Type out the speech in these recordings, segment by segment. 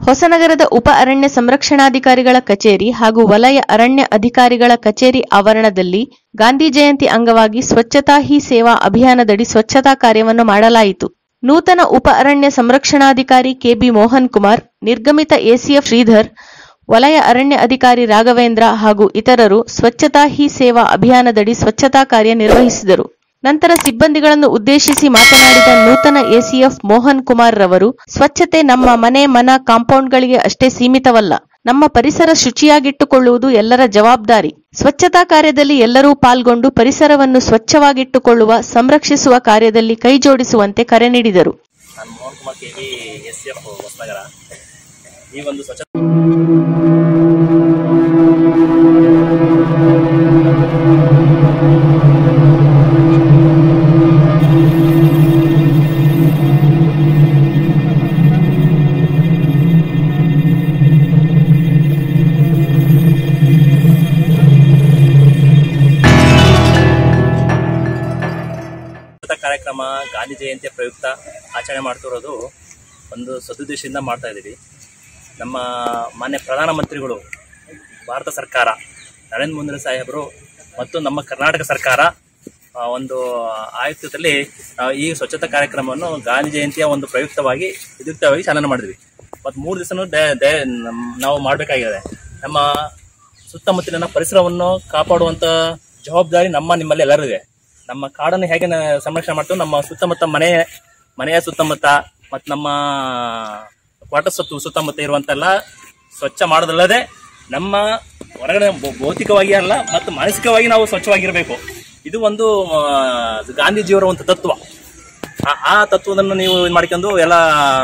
ಹೊಸನಗರದ ಉಪ ಅರಣ್ಯ ಸಂರಕ್ಷಣಾಧಿಕಾರಿಗಳ ಕಚೇರಿ ಹಾಗೂ ವಲಯ ಅರಣ್ಯ ಅಧಿಕಾರಿಗಳ ಕಚೇರಿ ಆವರಣದಲ್ಲಿ ಗಾಂಧಿ ಜಯಂತಿ ಅಂಗವಾಗಿ ಸ್ವಚ್ಛತಾ ಹಿ ಸೇವಾ ಅಭಿಯಾನದಡಿ ಸ್ವಚ್ಛತಾ ಕಾರ್ಯವನ್ನು ಮಾಡಲಾಯಿತು ನೂತನ ಉಪ ಅರಣ್ಯ ಸಂರಕ್ಷಣಾಧಿಕಾರಿ ಕೆಬಿ ಮೋಹನ್ ಕುಮಾರ್ ನಿರ್ಗಮಿತ ಎಸಿಎಫ್ ಶ್ರೀಧರ್ ವಲಯ ಅರಣ್ಯ ಅಧಿಕಾರಿ ರಾಘವೇಂದ್ರ ಹಾಗೂ ಇತರರು ಸ್ವಚ್ಛತಾ ಹಿ ಸೇವಾ ಅಭಿಯಾನದಡಿ ಸ್ವಚ್ಛತಾ ಕಾರ್ಯ ನಿರ್ವಹಿಸಿದರು ನಂತರ ಸಿಬ್ಬಂದಿಗಳನ್ನು ಉದ್ದೇಶಿಸಿ ಮಾತನಾಡಿದ ನೂತನ ಎಸಿಎಫ್ ಮೋಹನ್ ಕುಮಾರ್ ರವರು ಸ್ವಚ್ಛತೆ ನಮ್ಮ ಮನೆ ಮನ ಕಾಂಪೌಂಡ್ಗಳಿಗೆ ಅಷ್ಟೇ ಸೀಮಿತವಲ್ಲ ನಮ್ಮ ಪರಿಸರ ಶುಚಿಯಾಗಿಟ್ಟುಕೊಳ್ಳುವುದು ಎಲ್ಲರ ಜವಾಬ್ದಾರಿ ಸ್ವಚ್ಛತಾ ಕಾರ್ಯದಲ್ಲಿ ಎಲ್ಲರೂ ಪಾಲ್ಗೊಂಡು ಪರಿಸರವನ್ನು ಸ್ವಚ್ಛವಾಗಿಟ್ಟುಕೊಳ್ಳುವ ಸಂರಕ್ಷಿಸುವ ಕಾರ್ಯದಲ್ಲಿ ಕೈಜೋಡಿಸುವಂತೆ ಕರೆ ನೀಡಿದರು ನಾನು Mohan Kumar K V S C F Hosanagara ಈ ಒಂದು ಸ್ವಚ್ಛ ಸ್ವಚ್ಛತಾ ಕಾರ್ಯಕ್ರಮ ಗಾಂಧಿ ಜಯಂತಿಯ ಪ್ರಯುಕ್ತ ಆಚರಣೆ ಮಾಡ್ತಿರೋದು ಒಂದು ಸದುದ್ದೇಶದಿಂದ ಮಾಡ್ತಾ ಇದ್ದೀವಿ ನಮ್ಮ ಮಾನ್ಯ ಪ್ರಧಾನಮಂತ್ರಿಗಳು ಭಾರತ ಸರ್ಕಾರ ನರೇಂದ್ರ ಮೋದಿ ಸಾಹೇಬರು ಮತ್ತು ನಮ್ಮ ಕರ್ನಾಟಕ ಸರ್ಕಾರ ಆ, ಒಂದು ಆಯುಕ್ತದಲ್ಲಿ ಆ, ಈ ಸ್ವಚ್ಛತಾ ಕಾರ್ಯಕ್ರಮವನ್ನು ಗಾಂಧಿ ಜಯಂತಿಯ ಒಂದು ಪ್ರಯುಕ್ತವಾಗಿ ವಿದ್ಯುಕ್ತವಾಗಿ ಚಾಲನೆ ಮಾಡಿದ್ವಿ ಮತ್ತು ಮೂರು ದಿವಸನೂ ದೇ- ದೇ- ನಮ್- ನಾವು ಮಾಡಬೇಕಾಗಿದೆ ನಮ್ಮ ಸುತ್ತಮುತ್ತಲಿನ ಪರಿಸರವನ್ನು ಕಾಪಾಡುವಂತ ಜವಾಬ್ದಾರಿ ನಮ್ಮ ನಿಮ್ಮಲ್ಲಿ ಎಲ್ಲರೂ ಇದೆ ನಮ್ಮ ಕಾಡನ್ನು ಹೇಗೆ ನ- ಸಂರಕ್ಷಣೆ ಮಾಡ್ತೀವಿ ನಮ್ಮ ಸುತ್ತಮುತ್ತ ಮನೆ ಮನೆಯ ಸುತ್ತಮುತ್ತ ಮತ್ತು ನಮ್ಮ ಕ್ವಾರ್ಟರ್ ಸುತ್ತ ಸುತ್ತಮುತ್ತ ಇರುವಂತೆಲ್ಲ ಸ್ವಚ್ಛ ಮಾಡೋದಲ್ಲದೆ ನಮ್ಮ ಹೊರಗಡೆ ಭೌ- ಭೌತಿಕವಾಗಿ ಅಲ್ಲ ಮತ್ತು ಮಾನಸಿಕವಾಗಿ ನಾವು ಸ್ವಚ್ಛವಾಗಿರಬೇಕು ಇದು ಒಂದು ಆ, ಗಾಂಧೀಜಿಯವರ ಒಂದು ತತ್ವ ಆ- ಆ ತತ್ವವನ್ನು ನೀವು ಇದು ಮಾಡ್ಕೊಂಡು ಎಲ್ಲ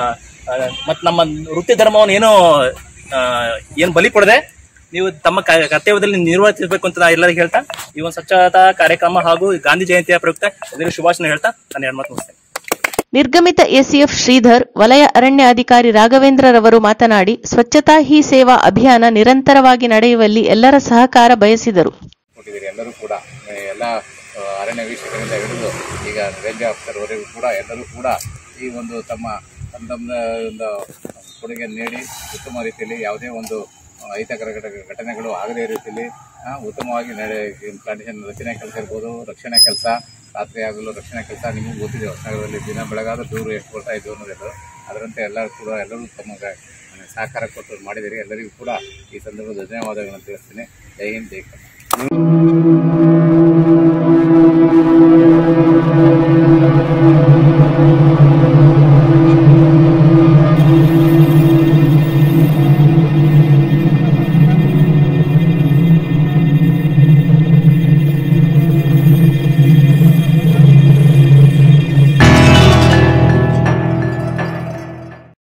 ಮತ್ತು ನಮ್ಮ ವೃತ್ತಿ ಧರ್ಮವನ್ನು ಏನು ಆ, ಏನು ಬಲಿ ಕೊಡದೆ ನೀವು ತಮ್ಮ ಕ- ಕರ್ತವ್ಯದಲ್ಲಿ ನಿರ್ವಹಿಸಬೇಕು ಅಂತ ನಾ ಎಲ್ಲರಿಗೂ ಹೇಳ್ತಾ ಈ ಒಂದು ಸ್ವಚ್ಛತಾ ಕಾರ್ಯಕ್ರಮ ಹಾಗೂ ಗಾಂಧಿ ಜಯಂತಿಯ ಪ್ರಯುಕ್ತ ಎಲ್ಲರಿಗೂ ಶುಭಾಶಯ ಹೇಳ್ತಾ ನಾನು ಎರಡು ಮಾತು ಮುಗಿಸ್ತೇನೆ ನಿರ್ಗಮಿತ ಎಸಿಎಫ್ ಶ್ರೀಧರ್ ವಲಯ ಅರಣ್ಯ ಅಧಿಕಾರಿ ರಾಘವೇಂದ್ರ ರವರು ಮಾತನಾಡಿ ಸ್ವಚ್ಛತಾ ಹಿ ಸೇವಾ ಅಭಿಯಾನ ನಿರಂತರವಾಗಿ ನಡೆಯುವಲ್ಲಿ ಎಲ್ಲರ ಸಹಕಾರ ಬಯಸಿದರು ಕೊಟ್ಟಿದ್ದೀರಿ ಎಲ್ಲರೂ ಕೂಡ ಆ, ಎಲ್ಲ ಆ, ಅರಣ್ಯ ವೀಕ್ಷಕರಿಂದ ಹಿಡಿದು ಈಗ ರೇಂಜ್ ಆಫೀಸರ್ವರೆಗೂ ಕೂಡ ಎಲ್ಲರೂ ಕೂಡ ಈ ಒಂದು ತಮ್ಮ ತಮ್ಮ ತಮ್ಮ ಒಂದು ಕೊಡುಗೆಯನ್ನು ನೀಡಿ ಉತ್ತಮ ರೀತಿಯಲ್ಲಿ ಯಾವುದೇ ಒಂದು ಆ, ಅಹಿತಕರ ಘಟ- ಘಟನೆಗಳು ಆಗದೇ ರೀತಿಯಲ್ಲಿ ಆ, ಉತ್ತಮವಾಗಿ ನಡೆ ಪ್ಲಾಂಟೇಶನ್ ರಚನೆ ಕೆಲಸ ಇರ್ಬೋದು ರಕ್ಷಣೆ ಕೆಲಸ ರಾತ್ರಿ ಆಗಲು ರಕ್ಷಣೆ ಕೆಲಸ ನಿಮಗೂ ಗೊತ್ತಿದೆ ಹೊಸನಗರದಲ್ಲಿ ದಿನ ಬೆಳಗಾದ ದೂರು ಎಷ್ಟು ಬರ್ತಾ ಇದ್ದು ಅನ್ನೋದೆಲ್ಲ ಅದರಂತೆ ಎಲ್ಲರೂ ಕೂಡ ಎಲ್ಲರೂ ತಮ್ಮ ಗ- ಸಹಕಾರ ಕೊಟ್ಟು ಮಾಡಿದಿರಿ ಎಲ್ಲರಿಗೂ ಕೂಡ ಈ ಸಂದರ್ಭದಲ್ಲಿ ಧನ್ಯವಾದಗಳನ್ನು ತಿಳಿಸ್ತೀನಿ ಜೈ ಹಿಂದ್ ಜೈ ಕರ್ನಾಟಕ